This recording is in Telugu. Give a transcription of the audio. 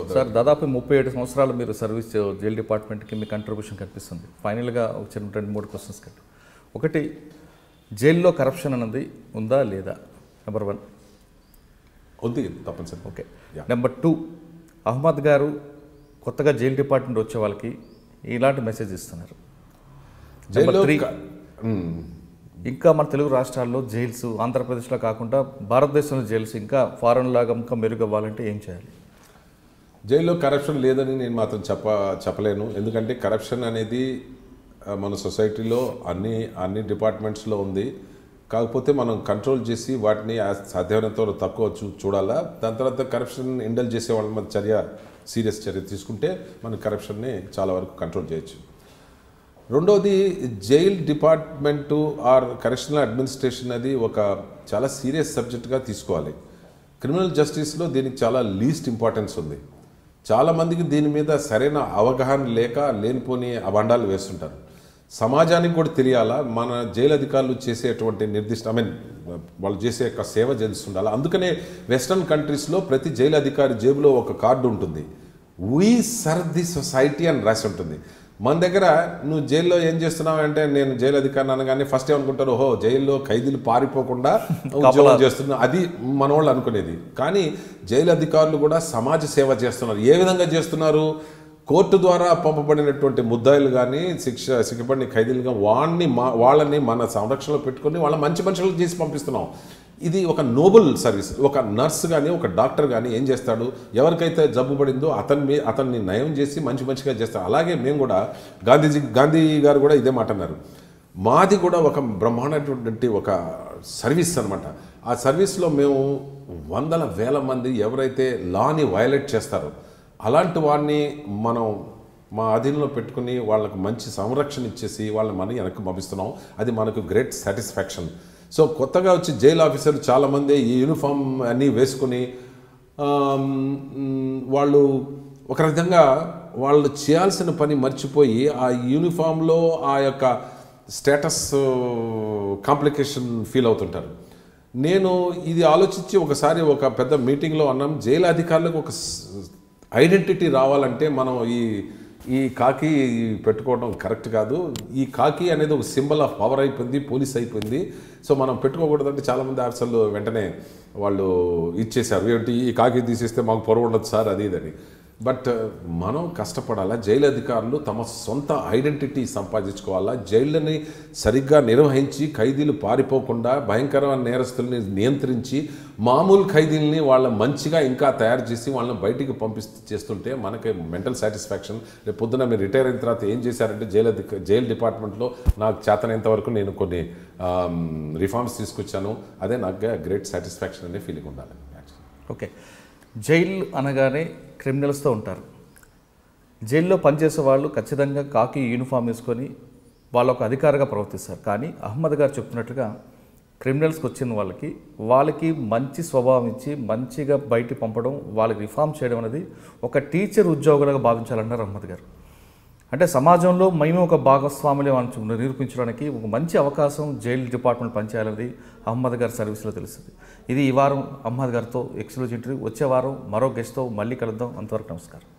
సార్ దాదాపు ముప్పై ఏడు సంవత్సరాలు మీరు సర్వీస్ చే- జైల్ డిపార్ట్మెంట్కి మీ కంట్రిబ్యూషన్ కనిపిస్తుంది ఫైనల్గా ఒక చిన్న రెండు మూడు క్వశ్చన్స్ కట్టు ఒకటి జైల్లో కరప్షన్ అన్నది ఉందా లేదా నెంబర్ వన్ ఉంది తప్పనిసరి okay Yeah. Number two Ahmed గారు కొత్తగా జైల్ డిపార్ట్మెంట్ వచ్చే వాళ్ళకి ఇలాంటి మెసేజ్ ఇస్తున్నారు జైల్లో three. క- మ్మ్. ఇంకా మన తెలుగు రాష్ట్రాల్లో జైల్స్ ఆంధ్రప్రదేశ్లో కాకుండా భారతదేశంలో జైల్స్ ఇంకా ఫారెన్ లాగా ఇంకా మెరుగవ్వాలంటే ఏం చేయాలి జైల్లో కరప్షన్ లేదని నేను మాత్రం చెప్ప చెప్పలేను ఎందుకంటే కరప్షన్ అనేది ఆ, మన సొసైటీలో అన్ని అన్ని డిపార్ట్మెంట్స్లో ఉంది కాకపోతే మనం కంట్రోల్ చేసి వాటిని ఆ సాధ్యమైనంత వరకు తక్కువ చూ చూడాలా దాని తర్వాత కరప్షన్ ఇండల్ చేసే వాళ్ళ మీద చర్య సీరియస్ చర్య తీసుకుంటే మన కరప్షన్ని చాలా వరకు కంట్రోల్ చేయొచ్చు రెండోది jail department or correctional administration అది ఒక చాలా సీరియస్ సబ్జెక్ట్గా తీసుకోవాలి క్రిమినల్ జస్టిస్లో దీనికి చాలా లీస్ట్ ఇంపార్టెన్స్ ఉంది చాలామందికి దీని మీద సరైన అవగాహన లేక లేనిపోని అబండాలు వేస్తుంటారు సమాజానికి కూడా తెలియాలా మన జైలు అధికారులు చేసేటువంటి నిర్దిష్ట ఐ మీన్ వాళ్ళు చేసే యొక్క సేవ చేస్తుండాలి అందుకనే వెస్ట్రన్ కంట్రీస్లో ప్రతి జైలు అధికారి జేబులో ఒక కార్డు ఉంటుంది వీ సర్ ది సొసైటీ అని రాసి ఉంటుంది మన దగ్గర నువ్వు జైల్లో ఏం చేస్తున్నావు అంటే నేను జైలు అధికారిని అనగానే ఫస్ట్ ఏమనుకుంటారు ఓహో జైల్లో ఖైదీలు పారిపోకుండా ఉద్యోగం చేస్తున్నా అది మన వాళ్ళు అనుకునేది కానీ జైలు అధికారులు కూడా సమాజ సేవ చేస్తున్నారు ఏ విధంగా చేస్తున్నారు కోర్టు ద్వారా పంపబడినటువంటి ముద్దాయిలు కానీ శిక్ష శిక్షపడిన ఖైదీలుగా వాడిని మా వాళ్ళని మన సంరక్షణలో పెట్టుకొని వాళ్ళ మంచి మనుషులు చేసి పంపిస్తున్నాం ఇది ఒక నోబుల్ సర్వీస్ ఒక నర్స్ కానీ ఒక డాక్టర్ కానీ ఏం చేస్తాడు ఎవరికైతే జబ్బు పడిందో అతన్ని మీ- అతన్ని నయం చేసి మంచి మంచిగా చేస్తాడు అలాగే మేము కూడా గాంధీజీ గాంధీ గారు కూడా ఇదే మాట అన్నారు మాది కూడా ఒక బ్రహ్మాండమైనటువంటి ఒక సర్వీస్ అనమాట ఆ సర్వీస్లో మేము వందల వేల మంది ఎవరైతే లాని వయలేట్ చేస్తారో అలాంటి వాడిని మనం మా అధీనంలో పెట్టుకుని వాళ్ళకు మంచి సంరక్షణ ఇచ్చేసి వాళ్ళని మనం వెనక్కి పంపిస్తున్నాం అది మనకు గ్రేట్ సాటిస్ఫాక్షన్ సో కొత్తగా వచ్చి జైలు ఆఫీసర్లు చాలామంది ఈ యూనిఫామ్ అన్నీ వేసుకుని ఆమ్, మ్, వాళ్ళు ఒక విధంగా వాళ్ళు చేయాల్సిన పని మర్చిపోయి ఆ యూనిఫామ్లో ఆ యొక్క స్టేటస్ కాంప్లికేషన్ ఫీల్ అవుతుంటారు నేను ఇది ఆలోచించి ఒకసారి ఒక పెద్ద మీటింగ్లో అన్నాం జైలు అధికారులకు ఒక ఐడెంటిటీ రావాలంటే మనం ఈ ఈ కాకి పెట్టుకోవడం కరెక్ట్ కాదు ఈ కాకి అనేది ఒక సింబల్ ఆఫ్ పవర్ అయిపోయింది పోలీస్ అయిపోయింది సో మనం పెట్టుకోకూడదంటే చాలామంది ఆఫీసర్లు వెంటనే వాళ్ళు ఇచ్చేశారు ఏంటి ఈ కాకి తీసేస్తే మాకు పొరవ ఉండదు సార్ అది ఇదని బట్ మనం కష్టపడాలా జైలు అధికారులు తమ సొంత ఐడెంటిటీ సంపాదించుకోవాలా జైళ్ళని సరిగ్గా నిర్వహించి ఖైదీలు పారిపోకుండా భయంకరమైన నేరస్తుల్ని నియంత్రించి మామూలు ఖైదీల్ని వాళ్ళ మంచిగా ఇంకా తయారు చేసి వాళ్ళని బయటికి పంపిస్తూ చేస్తుంటే మనకి మెంటల్ సాటిస్ఫాక్షన్ రేపు పొద్దున మీరు రిటైర్ అయిన తర్వాత ఏం చేశారంటే జైలు అధిక జైలు డిపార్ట్మెంట్లో నాకు చేతనైనంత వరకు నేను కొన్ని రిఫార్మ్స్ తీసుకొచ్చాను అదే నాకు గ్రేట్ సాటిస్ఫాక్షన్ అనే ఫీలింగ్ ఉండాలి యాక్చువల్లీ ఓకే జైలు అనగానే క్రిమినల్స్తో ఉంటారు జైల్లో పనిచేసే వాళ్ళు ఖచ్చితంగా కాకి యూనిఫామ్ వేసుకొని వాళ్ళు ఒక అధికారిగా ప్రవర్తిస్తారు కానీ అహ్మద్ గారు చెప్తున్నట్టుగా క్రిమినల్స్కి వచ్చిన వాళ్ళకి వాళ్ళకి మంచి స్వభావం ఇచ్చి మంచిగా బయటికి పంపడం వాళ్ళకి రిఫార్మ్ చేయడం అనేది ఒక టీచర్ ఉద్యోగులుగా భావించాలన్నారు అహ్మద్ గారు అంటే సమాజంలో మేము ఒక భాగస్వాములే అని నిరూపించడానికి ఒక మంచి అవకాశం జైలు డిపార్ట్మెంట్ పనిచేయాలనేది అహ్మద్ గారి సర్వీస్లో తెలుస్తుంది ఇది ఈ వారం అహ్మద్ గారితో ఎక్స్క్లూజివ్ ఇంటర్వ్యూ వచ్చే వారం మరో గెస్ట్తో మళ్ళీ కలుద్దాం అంతవరకు నమస్కారం